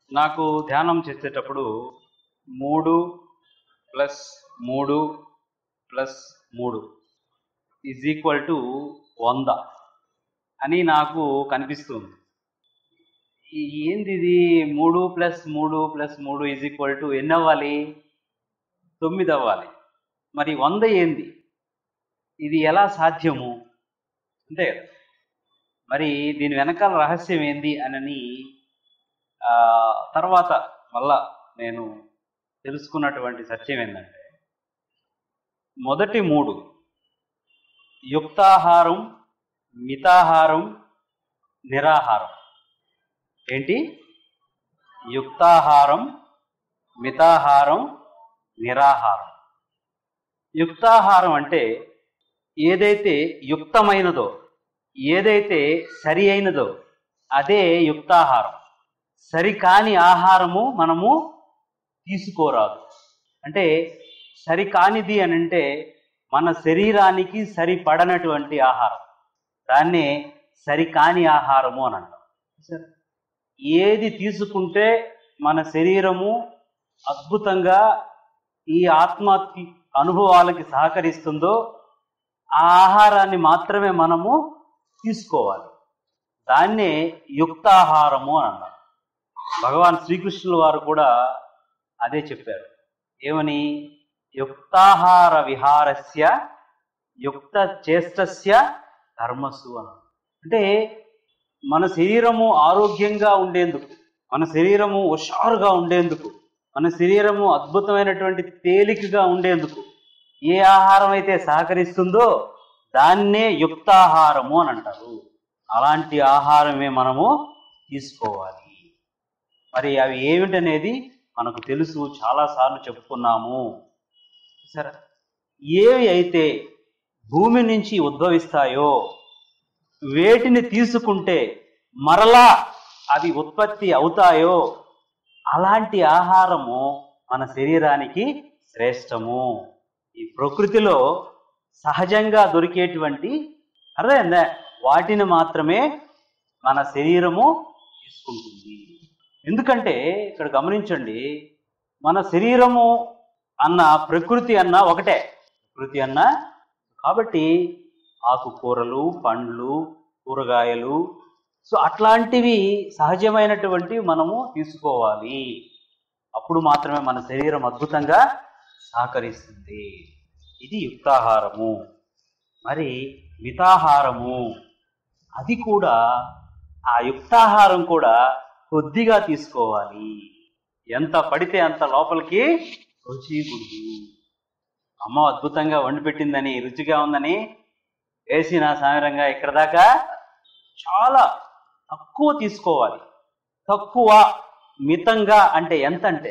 నాకు ధ్యానం చేసేటప్పుడు మూడు ప్లస్ మూడు ప్లస్ మూడు ఈజ్ ఈక్వల్ టు వంద అని నాకు కనిపిస్తుంది ఈ- ఏంది ఇది మూడు ప్లస్ మూడు ప్లస్ మూడు ఈజ్ ఈక్వల్ టు ఎన్ని అవ్వాలి తొమ్మిది అవ్వాలి మరి వంద ఏంది ఇది ఎలా సాధ్యము అంతే కదా మరి దీని వెనకాల రహస్యం ఏంది అనని ఆ, తర్వాత మళ్ళా నేను తెలుసుకున్నటువంటి సత్యం ఏంటంటే మొదటి మూడు యుక్తాహారం మితాహారం నిరాహారం ఏంటి యుక్తాహారం మితాహారం నిరాహారం యుక్తాహారం అంటే ఏదైతే యుక్తమైనదో ఏదైతే సరి అయినదో అదే యుక్తాహారం సరికాని ఆహారము మనము తీసుకోరాదు అంటే సరికానిది అని అంటే మన శరీరానికి సరిపడనటువంటి ఆహారం దాన్నే సరికాని ఆహారము అని అంటాం సరే. ఏది తీసుకుంటే మన శరీరము అద్భుతంగా ఈ ఆత్మ అనుభవాలకి సహకరిస్తుందో ఆ ఆహారాన్ని మాత్రమే మనము తీసుకోవాలి దాన్నే యుక్తాహారము అని అన్నారు భగవాన్ శ్రీకృష్ణుల వారు కూడా అదే చెప్పారు ఏమని యుక్తాహార విహారస్య యుక్త చేష్టస్య ధర్మసు అన్నారు అంటే మన శరీరము ఆరోగ్యంగా ఉండేందుకు మన శరీరము హుషారుగా ఉండేందుకు మన శరీరము అద్భుతమైనటువంటి తేలికగా ఉండేందుకు ఏ ఆహారం అయితే సహకరిస్తుందో దాన్నే యుక్తాహారము అని అంటారు అలాంటి ఆహారమే మనము తీసుకోవాలి మరి అవి ఏమిటనేది మనకు తెలుసు చాలాసార్లు చెప్పుకున్నాము సరే ఏవి అయితే భూమి నుంచి ఉద్భవిస్తాయో వేటిని తీసుకుంటే మరలా అవి ఉత్పత్తి అవుతాయో అలాంటి ఆహారము మన శరీరానికి శ్రేష్టము ఈ ప్రకృతిలో సహజంగా దొరికేటువంటి అర్థమైందా వాటిని మాత్రమే మన శరీరము తీసుకుంటుంది ఎందుకంటే ఇక్కడ గమనించండి మన శరీరము అన్న ప్రకృతి అన్న ఒకటే ప్రకృతి అన్న కాబట్టి ఆకుకూరలు పండ్లు కూరగాయలు సో అట్లాంటివి సహజమైనటువంటివి మనము తీసుకోవాలి అప్పుడు మాత్రమే మన శరీరం అద్భుతంగా సహకరిస్తుంది ఇది యుక్తాహారము మరి మితాహారము అది కూడా ఆ యుక్తాహారం కూడా కొద్దిగా తీసుకోవాలి ఎంత పడితే అంత లోపలికి రుచికూడదు అమ్మ అద్భుతంగా వండి పెట్టిందని రుచిగా ఉందని వేసిన సామిరంగా ఇక్కడ దాకా చాలా తక్కువ తీసుకోవాలి తక్కువ మితంగా అంటే ఎంత అంటే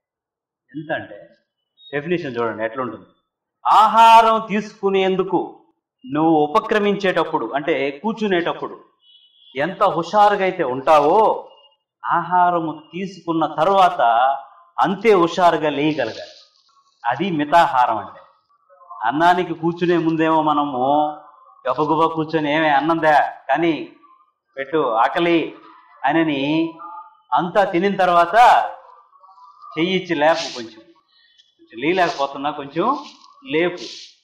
ఎంత అంటే డెఫినేషన్ చూడండి ఎట్లుంటుంది ఆహారం తీసుకునేందుకు నువ్వు ఉపక్రమించేటప్పుడు అంటే కూర్చునేటప్పుడు ఎంత హుషారుగా అయితే ఉంటావో ఆహారము తీసుకున్న తర్వాత అంతే హుషారుగా లేయగలగాలి అది మితాహారం అంటే అన్నానికి కూర్చునే ముందేమో మనము గబగబా కూర్చొని ఏమే అన్నందా కానీ పెట్టు ఆకలి అని అంతా తినిన తర్వాత చెయ్యి ఇచ్చి లేపు కొంచెం కొంచెం లేలేకపోతున్నా కొంచెం లేపు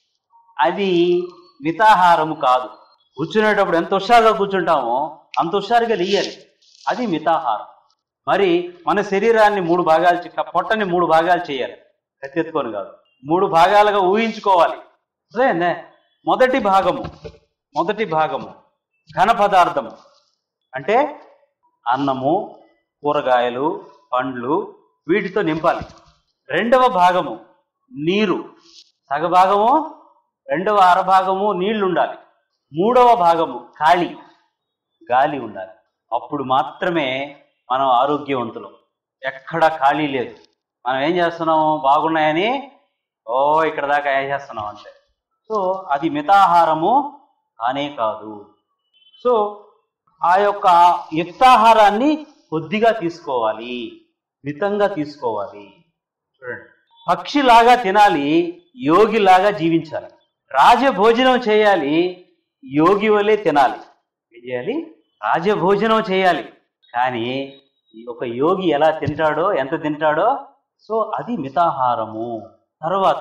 అది మితాహారము కాదు కూర్చునేటప్పుడు ఎంత హుషారుగా కూర్చుంటామో అంత హుషారుగా లేయాలి అది మితాహారం మరి మన శరీరాన్ని మూడు భాగాలు చే- పొట్టని మూడు భాగాలు చేయాలి కత్తెత్తుకొని కాదు మూడు భాగాలుగా ఊహించుకోవాలి అదేనే మొదటి భాగము మొదటి భాగము ఘన పదార్థము అంటే అన్నము కూరగాయలు పండ్లు వీటితో నింపాలి రెండవ భాగము నీరు సగభాగము రెండవ అరభాగము నీళ్లు ఉండాలి మూడవ భాగము ఖాళీ గాలి ఉండాలి అప్పుడు మాత్రమే మనం ఆరోగ్యవంతులం ఎక్కడ ఖాళీ లేదు మనం ఏం చేస్తున్నాము బాగున్నాయని ఓ ఇక్కడ దాకా ఏం చేస్తున్నాం అంతే సో అది మితాహారము కానే కాదు సో ఆ యొక్క యుక్తాహారాన్ని కొద్దిగా తీసుకోవాలి మితంగా తీసుకోవాలి చూడండి పక్షిలాగా తినాలి యోగిలాగా జీవించాలి రాజభోజనం చేయాలి యోగి వలె తినాలి ఏం చేయాలి రాజభోజనం చేయాలి కానీ ఈ ఒక యోగి ఎలా తింటాడో ఎంత తింటాడో సో అది మితాహారము తర్వాత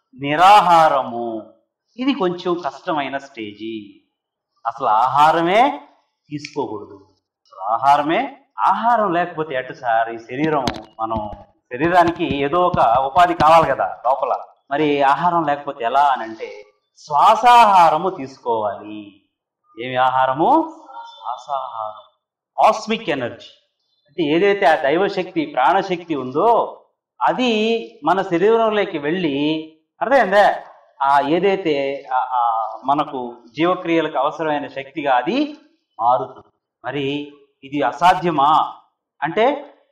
నిరాహారము ఇది కొంచెం కష్టమైన స్టేజీ అసలు ఆహారమే తీసుకోకూడదు అసలు ఆహారమే ఆహారం లేకపోతే ఎట్టు సార్ ఈ శరీరం మనం శరీరానికి ఏదో ఒక ఉపాధి కావాలి కదా లోపల మరి ఆహారం లేకపోతే ఎలా అని అంటే శ్వాసాహారము తీసుకోవాలి ఏమి ఆహారము శ్వాసాహారం ఆస్మిక్ ఎనర్జీ అంటే ఏదైతే ఆ దైవశక్తి ప్రాణశక్తి ఉందో అది మన శరీరంలోకి వెళ్ళి అర్థమైందా ఆ ఏదైతే ఆ- ఆ మనకు జీవక్రియలకు అవసరమైన శక్తిగా అది మారుతుంది మరి ఇది అసాధ్యమా అంటే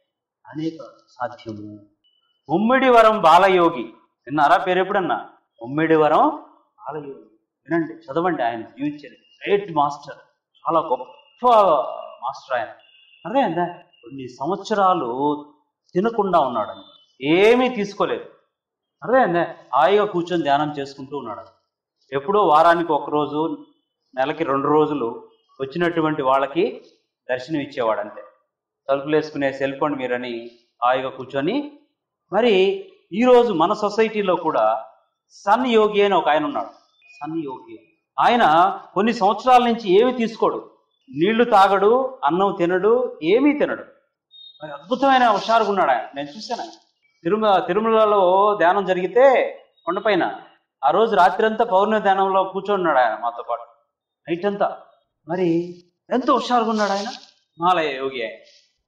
అనేక సాధ్యము ఉమ్మిడివరం బాలయోగి విన్నారా పేరు ఎప్పుడన్నా ఉమ్మిడివరం బాలయోగి వినండి చదవండి ఆయన జీవించేది గ్రేట్ మాస్టర్ చాలా గొప్ప మాస్టర్ ఆయన అర్థమైందా కొన్ని సంవత్సరాలు తినకుండా ఉన్నాడు ఆయన ఏమీ తీసుకోలేదు అర్థమైందా హాయిగా కూర్చొని ధ్యానం చేసుకుంటూ ఉన్నాడు ఎప్పుడో వారానికి ఒక రోజు నెలకి రెండు రోజులు వచ్చినటువంటి వాళ్ళకి దర్శనం ఇచ్చేవాడు అంతే తలుపులు వేసుకునే సెల్ ఫోన్ మీరని హాయిగా కూర్చొని మరి ఈరోజు మన సొసైటీలో కూడా సన్ యోగి అని ఒక ఆయన ఉన్నాడు సన్ యోగి ఆయన కొన్ని సంవత్సరాల నుంచి ఏమి తీసుకోడు నీళ్లు తాగడు అన్నం తినడు ఏమీ తినడు మరి అద్భుతమైన హుషారుగా ఉన్నాడు ఆయన నేను చూశాను ఆయన. తిరుమల తిరుమలలో ధ్యానం జరిగితే కొండపైన ఆ రోజు రాత్రి అంతా పౌర్ణమి ధ్యానంలో కూర్చొని ఉన్నాడు ఆయన మాతో పాటు నైట్ అంతా మరి ఎంతో హుషారుగా ఉన్నాడు ఆయన మాలయ యోగి ఆయన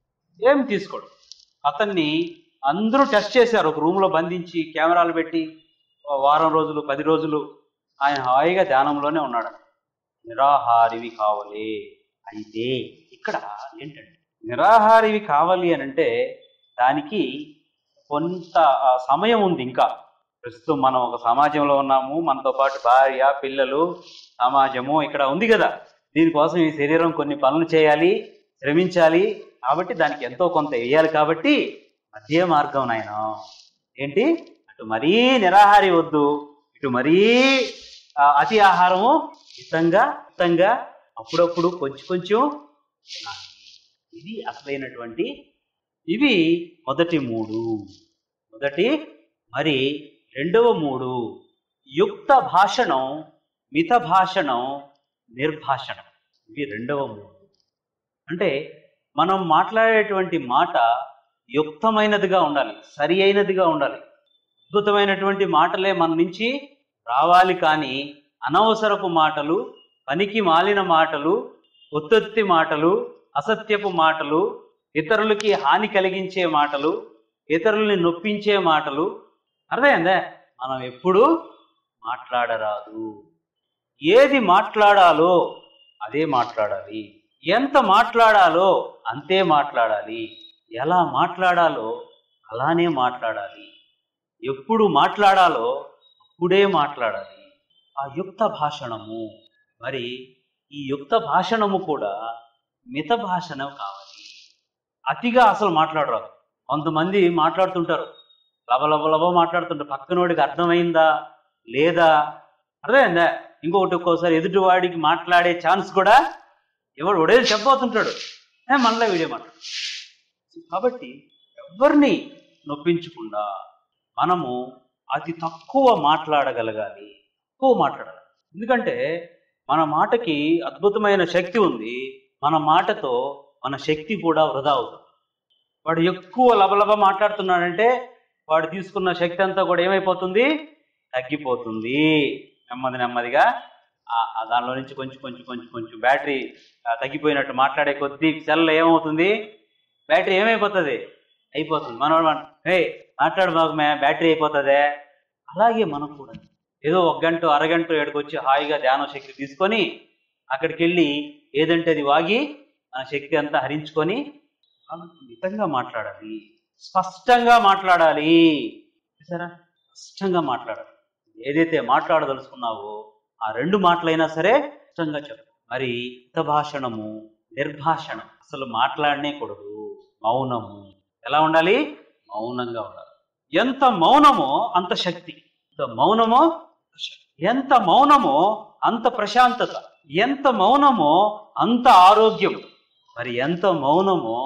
ఏం తీసుకోడు అతన్ని అందరూ టెస్ట్ చేశారు ఒక రూమ్లో బంధించి కెమెరాలు పెట్టి ఓ వారం రోజులు పది రోజులు ఆయన హాయిగా ధ్యానంలోనే ఉన్నాడు నిరాహారివి కావాలి అయితే ఇక్కడ ఏంటంటే నిరాహారివి కావాలి అని అంటే దానికి కొంత ఆ, సమయం ఉంది ఇంకా ప్రస్తుతం మనం ఒక సమాజంలో ఉన్నాము మనతో పాటు భార్య పిల్లలు సమాజము ఇక్కడ ఉంది కదా దీనికోసం ఈ శరీరం కొన్ని పనులు చేయాలి శ్రమించాలి కాబట్టి దానికి ఎంతో కొంత వేయాలి కాబట్టి మధ్య మార్గం నాయన ఏంటి అటు మరీ నిరాహారి వద్దు ఇటు మరీ ఆ, అతి ఆహారము మితంగా మితంగా అప్పుడప్పుడు కొంచెం కొంచెం తినాలి. ఇది అసలైనటువంటి ఇవి మొదటి మూడు మొదటి మరి రెండవ మూడు యుక్త భాషణం మిత భాషణం నిర్భాషణం ఇవి రెండవ మూడు అంటే మనం మాట్లాడేటువంటి మాట యుక్తమైనదిగా ఉండాలి సరి అయినదిగా ఉండాలి అద్భుతమైనటువంటి మాటలే మన నుంచి రావాలి కానీ అనవసరపు మాటలు పనికి మాలిన మాటలు ఉత్పత్తి మాటలు అసత్యపు మాటలు ఇతరులకి హాని కలిగించే మాటలు ఇతరుల్ని నొప్పించే మాటలు అర్థమైందా మనం ఎప్పుడు మాట్లాడరాదు ఏది మాట్లాడాలో అదే మాట్లాడాలి ఎంత మాట్లాడాలో అంతే మాట్లాడాలి ఎలా మాట్లాడాలో అలానే మాట్లాడాలి ఎప్పుడు మాట్లాడాలో అప్పుడే మాట్లాడాలి ఆ యుక్త భాషణము మరి ఈ యుక్త భాషణము కూడా మిత భాషణం కావాలి అతిగా అసలు మాట్లాడరాదు కొంతమంది మాట్లాడుతుంటారు లబ లబ లబ మాట్లాడుతుంటారు పక్కనోడికి అర్థమైందా లేదా అర్థమైందా ఇంకొకటి ఒక్కోసారి ఎదుటి వాడికి మాట్లాడే ఛాన్స్ కూడా ఎవడు ఒడేది చెప్పబోతుంటాడు ఏ, మనలో వీడియో మాట్లాడు కాబట్టి ఎవరిని నొప్పించకుండా మనము అతి తక్కువ మాట్లాడగలగాలి తక్కువ మాట్లాడాలి ఎందుకంటే మన మాటకి అద్భుతమైన శక్తి ఉంది మన మాటతో మన శక్తి కూడా వృధా అవుతుంది వాడు ఎక్కువ లబలబ మాట్లాడుతున్నాడంటే వాడు తీసుకున్న శక్తి అంతా కూడా ఏమైపోతుంది తగ్గిపోతుంది నెమ్మది నెమ్మదిగా ఆ- ఆ దానిలో నుంచి కొంచెం కొంచెం కొంచెం కొంచెం బ్యాటరీ ఆ, తగ్గిపోయినట్టు మాట్లాడే కొద్దీ సెల్ ఏమవుతుంది బ్యాటరీ ఏమైపోతుంది అయిపోతుంది మనవాడు మన హే మాట్లాడు బాగు మే బ్యాటరీ అయిపోతుందే అలాగే మనం కూడా ఏదో ఒక గంట అరగంట ఏడుకొచ్చి హాయిగా ధ్యాన శక్తి తీసుకొని అక్కడికి వెళ్ళి ఏదంటే అది వాగి ఆ శక్తి అంతా హరించుకొని మితంగా మాట్లాడాలి స్పష్టంగా మాట్లాడాలి చూసారా స్పష్టంగా మాట్లాడాలి ఏదైతే మాట్లాడదలుచుకున్నావో ఆ రెండు మాటలైనా సరే స్పష్టంగా చెప్పు మరి హిత భాషణము నిర్భాషణం అసలు మాట్లాడనే కూడదు మౌనము ఎలా ఉండాలి మౌనంగా ఉండాలి ఎంత మౌనమో అంత శక్తి ఎంత మౌనమో అంత శక్తి. ఎంత మౌనమో అంత ప్రశాంతత ఎంత మౌనమో అంత ఆరోగ్యం మరి ఎంత మౌనమో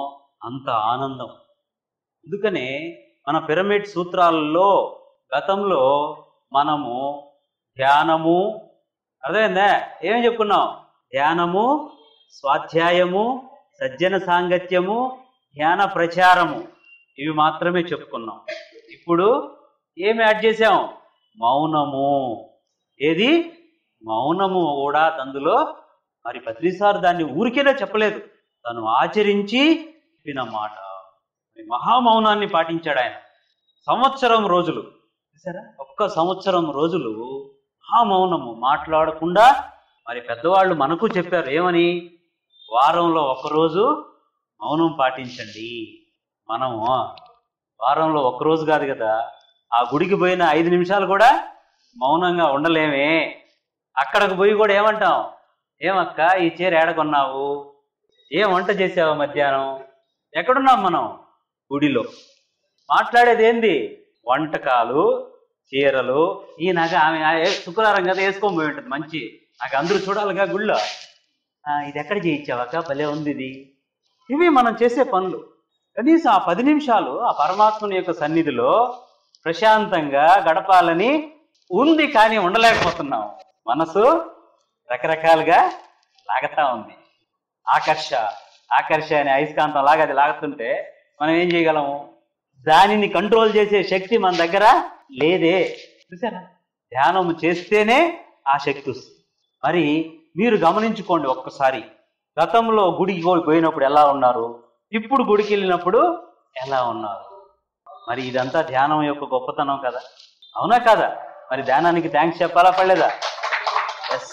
అంత ఆనందం అందుకనే మన పిరమిడ్ సూత్రాలలో గతంలో మనము ధ్యానము అర్థమైందా ఏమేం చెప్పుకున్నాం ధ్యానము స్వాధ్యాయము సజ్జన సాంగత్యము ధ్యాన ప్రచారము ఇవి మాత్రమే చెప్పుకున్నాం ఇప్పుడు ఏమి యాడ్ చేసాం మౌనము ఏది మౌనము కూడా అందులో మరి బద్రీసార్ దాన్ని ఊరికేనే చెప్పలేదు తను ఆచరించి చెప్పిన మాట మరి మహామౌనాన్ని పాటించాడు ఆయన సంవత్సరం రోజులు చూసారా ఒక్క సంవత్సరం రోజులు మహామౌనము మాట్లాడకుండా మరి పెద్దవాళ్ళు మనకు చెప్పారు ఏమని వారంలో ఒకరోజు మౌనం పాటించండి మనము వారంలో ఒక్కరోజు కాదు కదా ఆ గుడికి పోయిన ఐదు నిమిషాలు కూడా మౌనంగా ఉండలేమే అక్కడికి పోయి కూడా ఏమంటాం ఏమక్క ఈ చీర ఏడ కొన్నావు ఏం వంట చేసావు మధ్యాహ్నం ఎక్కడున్నాం మనం గుడిలో మాట్లాడేది ఏంది వంటకాలు చీరలు ఈ నగ ఆమె ఆ ఏ- శుక్రవారం కదా వేసుకొని పోయి ఉంటుంది మంచి నాకు అందరూ చూడాలిగా గుళ్ళో ఆ, ఇది ఎక్కడ చేయించావక్క భలే ఉంది ఇది ఇవి మనం చేసే పనులు కనీసం ఆ పది నిమిషాలు ఆ పరమాత్మని యొక్క సన్నిధిలో ప్రశాంతంగా గడపాలని ఉంది కానీ ఉండలేకపోతున్నాం మనసు రకరకాలుగా లాగతా ఉంది ఆకర్ష ఆకర్ష అనే అయస్కాంతం లాగా అది లాగుతుంటే మనం ఏం చేయగలము దానిని కంట్రోల్ చేసే శక్తి మన దగ్గర లేదే చూసారా ధ్యానం చేస్తేనే ఆ శక్తి వస్తుంది మరి మీరు గమనించుకోండి ఒక్కసారి గతంలో గుడికి పో- పోయినప్పుడు ఎలా ఉన్నారు ఇప్పుడు గుడికి వెళ్ళినప్పుడు ఎలా ఉన్నారు మరి ఇదంతా ధ్యానం యొక్క గొప్పతనం కదా అవునా కదా మరి ధ్యానానికి థ్యాంక్స్ చెప్పాలా పడలేదా ఎస్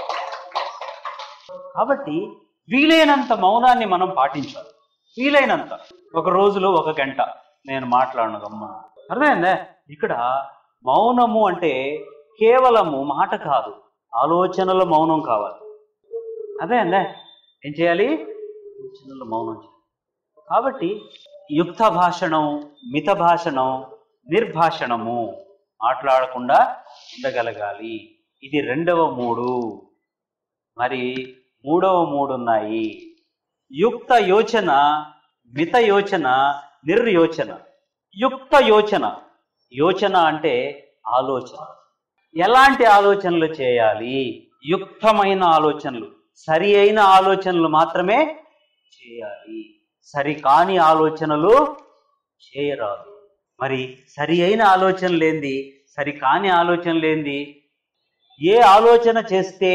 కాబట్టి వీలైనంత మౌనాన్ని మనం పాటించాలి వీలైనంత ఒక రోజులో ఒక గంట నేను మాట్లాడను గమ్మ అర్థమైందా ఇక్కడ మౌనము అంటే కేవలము మాట కాదు ఆలోచనల మౌనం కావాలి అదే అందే ఏం చేయాలి ఆలోచనల మౌనం చేయాలి కాబట్టి యుక్త భాషణం మిత భాషణం నిర్భాషణము మాట్లాడకుండా ఉండగలగాలి ఇది రెండవ మూడు మరి మూడవ మూడు ఉన్నాయి యుక్త యోచన మిత యోచన నిర్యోచన యుక్త యోచన యోచన అంటే ఆలోచన ఎలాంటి ఆలోచనలు చేయాలి యుక్తమైన ఆలోచనలు సరి అయిన ఆలోచనలు మాత్రమే చేయాలి సరి కాని ఆలోచనలు చేయరాదు మరి సరి అయిన ఆలోచన లేనిది సరి కాని ఆలోచన లేనిది ఏ ఆలోచన చేస్తే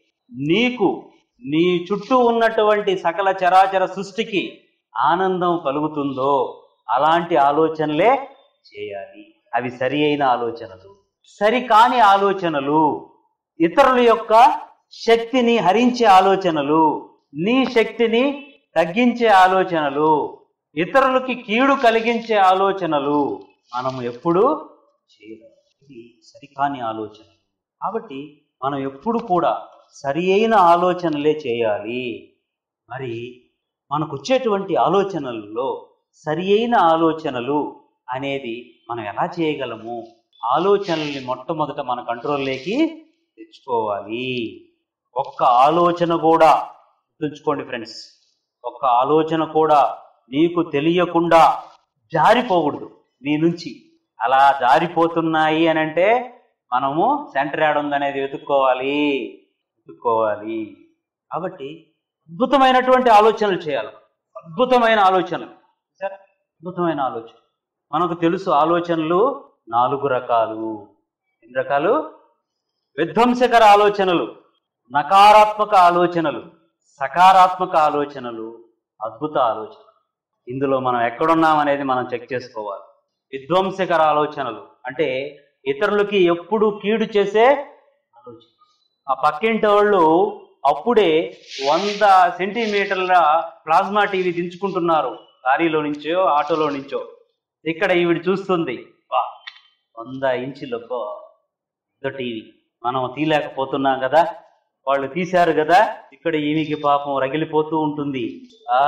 నీకు నీ చుట్టూ ఉన్నటువంటి సకల చరాచర సృష్టికి ఆనందం కలుగుతుందో అలాంటి ఆలోచనలే చేయాలి అవి సరి అయిన ఆలోచనలు సరికాని ఆలోచనలు ఇతరుల యొక్క శక్తిని హరించే ఆలోచనలు నీ శక్తిని తగ్గించే ఆలోచనలు ఇతరులకి కీడు కలిగించే ఆలోచనలు మనము ఎప్పుడూ చేయరాదు ఇది సరికాని ఆలోచన కాబట్టి మనం ఎప్పుడు కూడా సరి అయిన ఆలోచనలే చేయాలి మరి మనకు వచ్చేటువంటి ఆలోచనలలో సరి అయిన ఆలోచనలు అనేది మనం ఎలా చేయగలము ఆలోచనల్ని మొట్టమొదట మన కంట్రోల్లోకి తెచ్చుకోవాలి ఒక్క ఆలోచన కూడా గుర్తుంచుకోండి ఫ్రెండ్స్ ఒక్క ఆలోచన కూడా నీకు తెలియకుండా జారిపోకూడదు నీ నుంచి అలా జారిపోతున్నాయి అని అంటే మనము సెంటర్ యాడ్ ఉందనేది వెతుక్కోవాలి వెతుక్కోవాలి కాబట్టి అద్భుతమైనటువంటి ఆలోచనలు చేయాలి అద్భుతమైన ఆలోచనలు సరే అద్భుతమైన ఆలోచన మనకు తెలుసు ఆలోచనలు నాలుగు రకాలు ఎన్ని రకాలు విధ్వంసకర ఆలోచనలు నకారాత్మక ఆలోచనలు సకారాత్మక ఆలోచనలు అద్భుత ఆలోచనలు ఇందులో మనం ఎక్కడున్నాం అనేది మనం చెక్ చేసుకోవాలి విధ్వంసకర ఆలోచనలు అంటే ఇతరులకి ఎప్పుడు కీడు చేసే ఆలోచన ఆ పక్కింటి వాళ్ళు అప్పుడే వంద సెంటీమీటర్ల ప్లాస్మా టీవీ దించుకుంటున్నారు లారీలో నుంచో ఆటోలో నుంచో ఇక్కడ ఈవిడ చూస్తుంది వా వంద ఇంచుల పెద్ద టీవీ మనం తీయలేకపోతున్నాం కదా వాళ్ళు తీశారు కదా ఇక్కడ ఈమెకి పాపం రగిలిపోతూ ఉంటుంది ఆ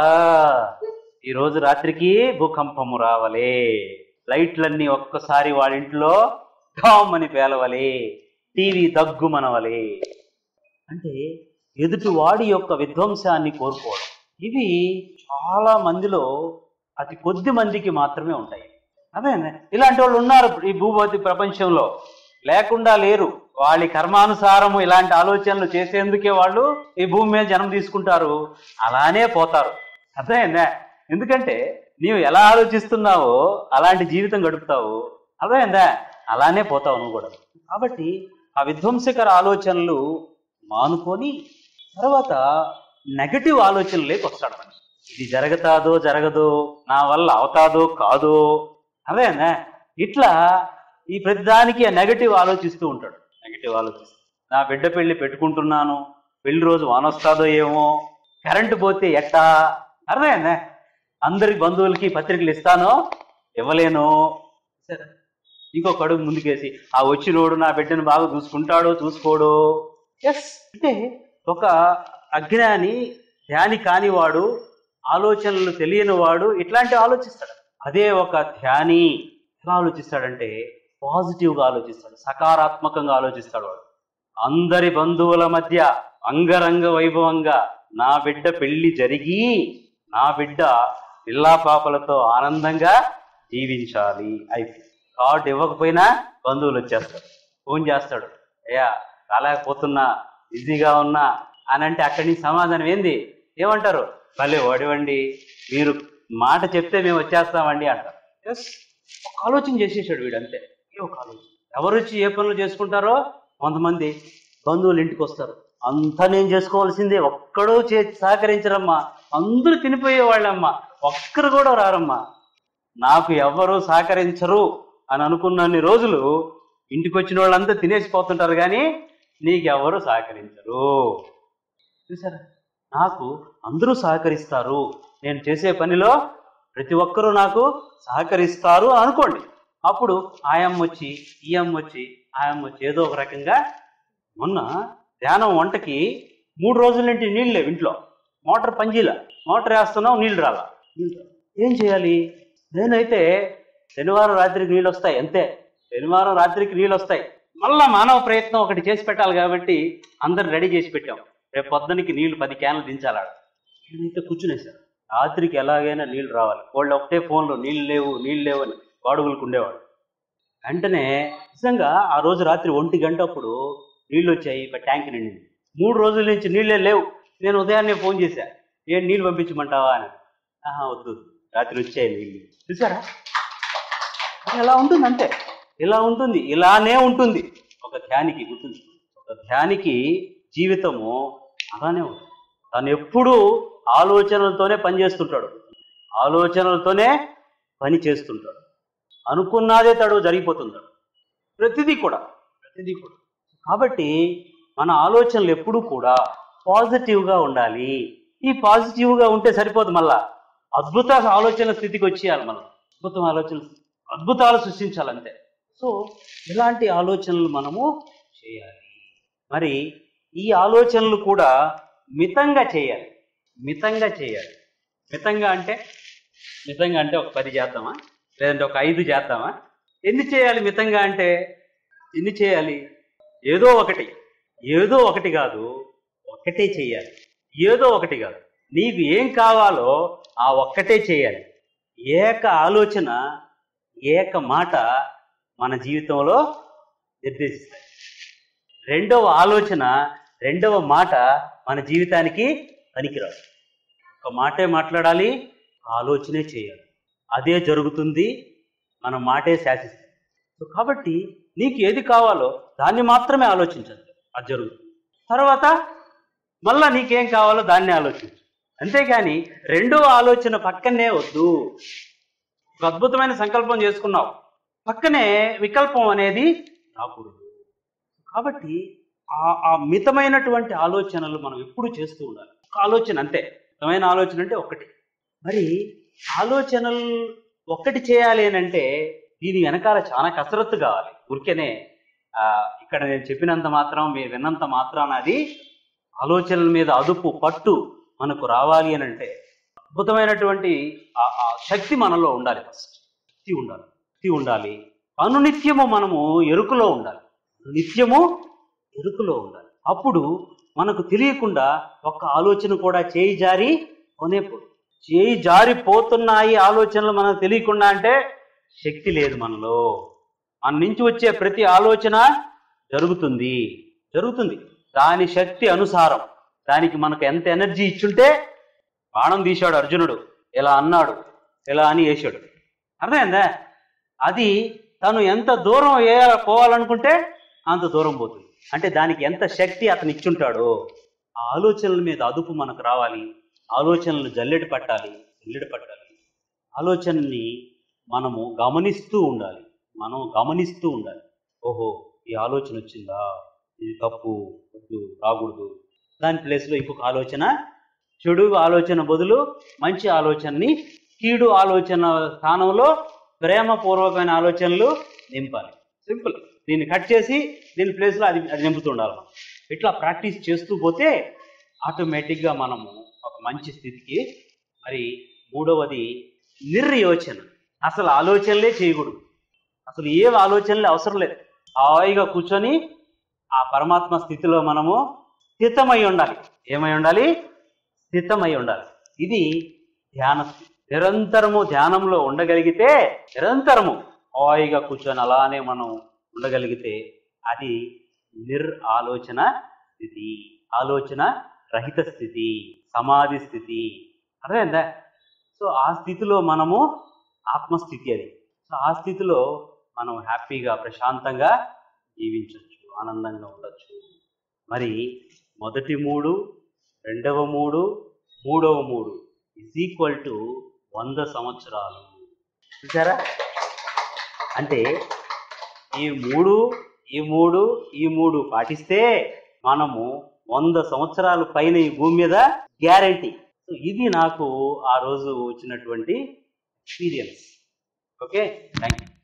ఈ రోజు రాత్రికి భూకంపము రావలే లైట్లన్నీ ఒక్కసారి వాళ్ళ ఇంట్లో ఢామ్ అని పేలవలే టీవీ దగ్గుమనవలే అంటే ఎదుటి వాడి యొక్క విధ్వంసాన్ని కోరుకోవడం ఇవి చాలా మందిలో అతి కొద్ది మందికి మాత్రమే ఉంటాయి అదే ఇలాంటి వాళ్ళు ఉన్నారు ఈ భూభౌతి ప్రపంచంలో లేకుండా లేరు వాళ్ళ కర్మానుసారము ఇలాంటి ఆలోచనలు చేసేందుకే వాళ్ళు ఈ భూమి మీద జన్మ తీసుకుంటారు అలానే పోతారు అర్థమైందా ఎందుకంటే నీవు ఎలా ఆలోచిస్తున్నావో అలాంటి జీవితం గడుపుతావు అర్థమైందా అలానే పోతావు నువ్వు కూడా కాబట్టి ఆ విధ్వంసకర ఆలోచనలు మానుకొని తర్వాత నెగటివ్ ఆలోచనలేకి వస్తాడు మనిషి ఇది జరగతాదో జరగదో నా వల్ల అవుతాదో కాదో అదేనా ఇట్లా ఈ ప్రతిదానికి నెగటివ్ ఆలోచిస్తూ ఉంటాడు నెగటివ్ ఆలోచిస్తూ నా బిడ్డ పెళ్లి పెట్టుకుంటున్నాను పెళ్లి రోజు వానొస్తాదో ఏమో కరెంటు పోతే ఎట్టా అర్థమైందా అందరి బంధువులకి పత్రికలు ఇస్తానో ఇవ్వలేను సరే ఇంకొక అడుగు ముందుకేసి ఆ వచ్చినోడు నా బిడ్డను బాగా చూసుకుంటాడో చూసుకోడో ఎస్ అంటే ఒక అజ్ఞాని ధ్యాని కానివాడు ఆలోచనలు తెలియని వాడు ఇట్లాంటి ఆలోచిస్తాడు అదే ఒక ధ్యాని ఎలా ఆలోచిస్తాడంటే పాజిటివ్గా ఆలోచిస్తాడు సకారాత్మకంగా ఆలోచిస్తాడు వాడు అందరి బంధువుల మధ్య అంగరంగ వైభవంగా నా బిడ్డ పెళ్లి జరిగి నా బిడ్డ పిల్లా పాపలతో ఆనందంగా జీవించాలి అయిపోయింది కార్డు ఇవ్వకపోయినా బంధువులు వచ్చేస్తారు ఫోన్ చేస్తాడు అయ్యా రాలేకపోతున్నా బిజీగా ఉన్నా అని అంటే అక్కడి నుంచి సమాధానం ఏంది ఏమంటారు భలే ఓడివండి మీరు మాట చెప్తే మేము వచ్చేస్తామండి అంటారు ఎస్ ఒక ఆలోచన చేసేసాడు వీడు అంతే ఏ ఒక ఆలోచన ఎవరు వచ్చి ఏ పనులు చేసుకుంటారో కొంతమంది బంధువులు ఇంటికి వస్తారు అంతా నేను చేసుకోవాల్సిందే ఒక్కడూ చే సహకరించరమ్మా అందరూ తినిపోయే వాళ్ళమ్మా ఒక్కరు కూడా రారమ్మా నాకు ఎవ్వరూ సహకరించరు అని అనుకున్నన్ని రోజులు ఇంటికి వచ్చిన వాళ్ళంతా తినేసిపోతుంటారు కానీ నీకెవ్వరూ సహకరించరు చూసారా నాకు అందరూ సహకరిస్తారు నేను చేసే పనిలో ప్రతి ఒక్కరూ నాకు సహకరిస్తారు అనుకోండి అప్పుడు ఆయమ్మ వచ్చి ఈ అమ్మ వచ్చి ఆయమ్మ వచ్చి ఏదో ఒక రకంగా మొన్న ధ్యానం వంటకి మూడు రోజుల నుండి నీళ్ళు లేవు ఇంట్లో మోటార్ పనిచేయలే మోటార్ వేస్తున్నావు నీళ్ళు రాలా నీళ్ళు రాలా. ఏం చేయాలి నేనైతే శనివారం రాత్రికి నీళ్ళు వస్తాయి అంతే శనివారం రాత్రికి నీళ్ళు వస్తాయి మళ్ళా మానవ ప్రయత్నం ఒకటి చేసి పెట్టాలి కాబట్టి అందరు రెడీ చేసి పెట్టాం రేపు పొద్దునకి నీళ్లు పది క్యాన్లు దించాలి ఆడ. నేనైతే కూర్చునేసాను రాత్రికి ఎలాగైనా నీళ్లు రావాలి వాళ్ళు ఒకటే ఫోన్లో నీళ్ళు లేవు నీళ్ళు లేవు అని వాడుగులకు ఉండేవాడు వెంటనే నిజంగా ఆ రోజు రాత్రి ఒంటి గంట అప్పుడు నీళ్ళు వచ్చాయి ఒక ట్యాంక్ నిండింది మూడు రోజుల నుంచి నీళ్ళే లేవు నేను ఉదయాన్నే ఫోన్ చేశా ఏం నీళ్ళు పంపించమంటావా అని ఆహా వద్దు రాత్రి వచ్చాయి నీళ్ళు చూసారా అది ఎలా ఉంటుంది అంతే ఇలా ఉంటుంది ఇలానే ఉంటుంది ఒక ధ్యానికి గుర్తుంది ఒక ధ్యానికి జీవితము అలానే ఉంటుంది తను ఎప్పుడూ ఆలోచనలతోనే పని చేస్తుంటాడు ఆలోచనలతోనే పని చేస్తుంటాడు అనుకున్నదే తడు జరిగిపోతుంటాడు ప్రతిదీ కూడా ప్రతిదీ కూడా కాబట్టి మన ఆలోచనలు ఎప్పుడూ కూడా పాజిటివ్గా ఉండాలి ఈ పాజిటివ్గా ఉంటే సరిపోదు మళ్ళా అద్భుత ఆలోచన స్థితికి వచ్చేయాలి మనం అద్భుతం ఆలోచన అద్భుతాలు సృష్టించాలంతే సో ఇలాంటి ఆలోచనలు మనము చేయాలి మరి ఈ ఆలోచనలు కూడా మితంగా చేయాలి మితంగా చేయాలి మితంగా అంటే మితంగా అంటే ఒక పది చేద్దామా లేదంటే ఒక ఐదు చేద్దామా ఎన్ని చేయాలి మితంగా అంటే ఎన్ని చేయాలి ఏదో ఒకటి ఏదో ఒకటి కాదు ఒక్కటే చేయాలి ఏదో ఒకటి కాదు నీకు ఏం కావాలో ఆ ఒక్కటే చేయాలి ఏక ఆలోచన ఏక మాట మన జీవితంలో నిర్దేశిస్తాయి రెండవ ఆలోచన రెండవ మాట మన జీవితానికి పనికిరాదు ఒక మాటే మాట్లాడాలి ఆలోచనే చేయాలి అదే జరుగుతుంది మన మాటే శాసిస్తుంది సో కాబట్టి నీకు ఏది కావాలో దాన్ని మాత్రమే ఆలోచించదు అది జరుగుతుంది తర్వాత మళ్ళా నీకేం కావాలో దాన్ని ఆలోచించు అంతేగాని రెండవ ఆలోచన పక్కనే వద్దు ఒక అద్భుతమైన సంకల్పం చేసుకున్నావు పక్కనే వికల్పం అనేది రాకూడదు కాబట్టి ఆ ఆ మితమైనటువంటి ఆలోచనలు మనం ఎప్పుడు చేస్తూ ఉండాలి ఒక ఆలోచన అంతే మితమైన ఆలోచన అంటే ఒకటి మరి ఆలోచనలు ఒక్కటి చేయాలి అని అంటే దీని వెనకాల చాలా కసరత్తు కావాలి ఊరికేనే ఆ, ఇక్కడ నేను చెప్పినంత మాత్రం మీరు విన్నంత మాత్రాన అది ఆలోచనల మీద అదుపు పట్టు మనకు రావాలి అని అంటే అద్భుతమైనటువంటి ఆ ఆ శక్తి మనలో ఉండాలి ఫస్ట్ శక్తి ఉండాలి శక్తి ఉండాలి అనునిత్యము మనము ఎరుకులో ఉండాలి నిత్యము ఎరుకులో ఉండాలి అప్పుడు మనకు తెలియకుండా ఒక్క ఆలోచన కూడా చేయి జారి కొనేపోదు చేయి జారిపోతున్నాయి ఆలోచనలు మనకు తెలియకుండా అంటే శక్తి లేదు మనలో మన నుంచి వచ్చే ప్రతి ఆలోచన జరుగుతుంది జరుగుతుంది దాని శక్తి అనుసారం దానికి మనకు ఎంత ఎనర్జీ ఇచ్చుంటే బాణం తీశాడు అర్జునుడు ఇలా అన్నాడు ఇలా అని వేసాడు అర్థమైందా అది తను ఎంత దూరం వేయాల పోవాలనుకుంటే అంత దూరం పోతుంది అంటే దానికి ఎంత శక్తి అతను ఇచ్చుంటాడో ఆ ఆలోచనల మీద అదుపు మనకు రావాలి ఆలోచనలు జల్లెడ పట్టాలి జల్లెడ పట్టాలి ఆలోచనని మనము గమనిస్తూ ఉండాలి మనం గమనిస్తూ ఉండాలి ఓహో ఈ ఆలోచన వచ్చిందా ఇది తప్పు వద్దు రాకూడదు దాని ప్లేస్లో ఇంకొక ఆలోచన చెడు ఆలోచన బదులు మంచి ఆలోచనని కీడు ఆలోచన స్థానంలో ప్రేమపూర్వకమైన ఆలోచనలు నింపాలి సింపుల్ దీన్ని కట్ చేసి దీని ప్లేస్లో అది అది నింపుతూ ఉండాలి మనం ఇట్లా ప్రాక్టీస్ చేస్తూ పోతే ఆటోమేటిక్గా మనము ఒక మంచి స్థితికి మరి మూడవది నిర్యోచన అసలు ఆలోచనలే చేయకూడదు అసలు ఏ ఆలోచనలే అవసరం లేదు హాయిగా కూర్చొని ఆ పరమాత్మ స్థితిలో మనము స్థితమై ఉండాలి ఏమై ఉండాలి స్థితమై ఉండాలి ఇది ధ్యాన స్థితి నిరంతరము ధ్యానంలో ఉండగలిగితే నిరంతరము హాయిగా కూర్చొని అలానే మనం ఉండగలిగితే అది నిర్ ఆలోచన స్థితి ఆలోచన రహిత స్థితి సమాధి స్థితి అర్థమైందా సో ఆ స్థితిలో మనము ఆత్మస్థితి అది సో ఆ స్థితిలో మనం హ్యాపీగా ప్రశాంతంగా జీవించవచ్చు ఆనందంగా ఉండొచ్చు మరి మొదటి మూడు రెండవ మూడు మూడవ మూడు ఇజ్ ఈక్వల్ టు వంద సంవత్సరాలు చూసారా అంటే ఈ మూడు ఈ మూడు ఈ మూడు పాటిస్తే మనము వంద సంవత్సరాల పైన ఈ భూమి మీద గ్యారంటీ సో ఇది నాకు ఆ రోజు వచ్చినటువంటి ఎక్స్పీరియన్స్ ఓకే థ్యాంక్ యూ